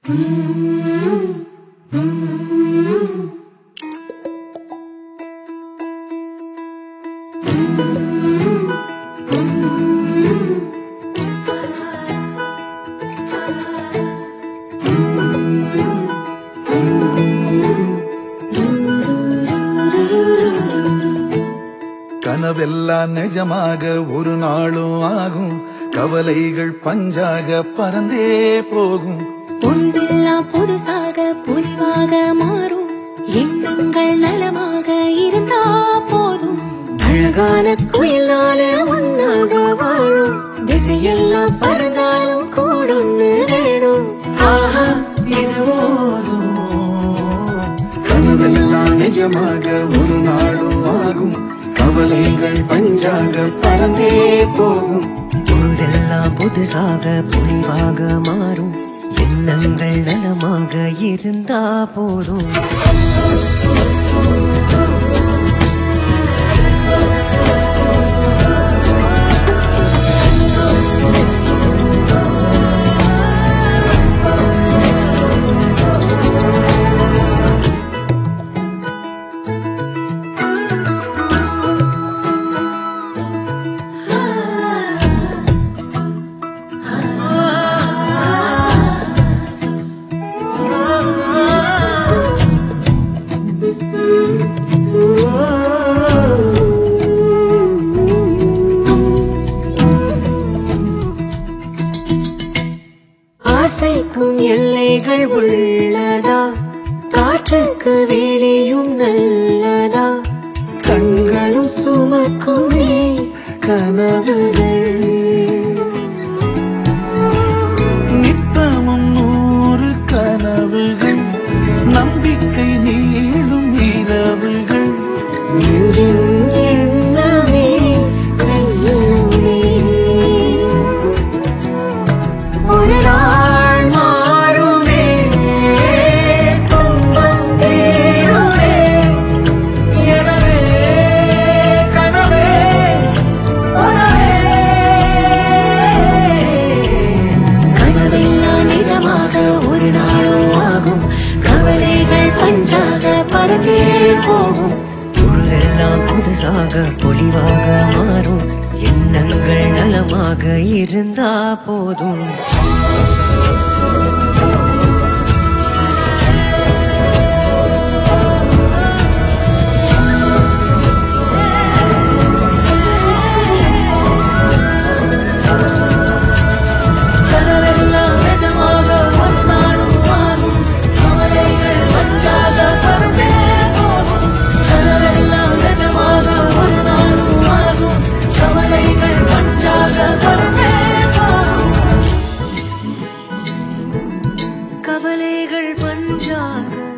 கனவெல்லாம் நிஜமாக ஒரு நாளும் ஆகும் கவலைகள் பஞ்சாக பறந்தே போகும் பொழுதெல்லாம் புதுசாக பொலிவாக மாறும் எண்ணங்கள் நலமாக இருந்தா போதும் அழகான குயிலால ஒன்னாக வாழும் திசையெல்லாம் பறந்தாலும் கூடொன்னு வேணும் ஆஹா இது போதும் கனவெல்லாம் நிஜமாக ஒரு நாளும் ஆகும் கவலைகள் பஞ்சாக பறந்தே போகும் பொழுதெல்லாம் புதுசாக பொலிவாக மாறும் எண்ணங்கள் நலமாக இருந்தா போதும் ஆசைக்கும் எல்லைகள் உள்ளதா காற்றுக்கு வேலையும் நல்லதா கண்களும் சுமக்குமே கனவுகள் நித்தமும் நூறு கனவுகள் நம்பிக்கை நீளும் இரவுகள் நெஞ்சின் எண்ணமே வெல்லுமே. ஒரு நாள் மாறுமே, துன்பம் தீருமே. எனவே கனவே, உணவே. கனவெல்லாம் நிஜமாக ஒரு நாளும் ஆகும் கவலைகள் பஞ்சாக பறந்தே போகும் பொழுதெல்லாம் புதுசாக பொலிவாக மாறும் எண்ணங்கள் நலமாக இருந்தா போதும் கனவெல்லாம் நிஜமாக ஒரு நாளும் மாறும் கவலைகள் பஞ்சாக பறந்தே போகும் கனவெல்லாம் நிஜமாக ஒரு நாளும் மாறும் கவலைகள் பஞ்சாக பறந்தே போகும் கவலைகள் பஞ்சாக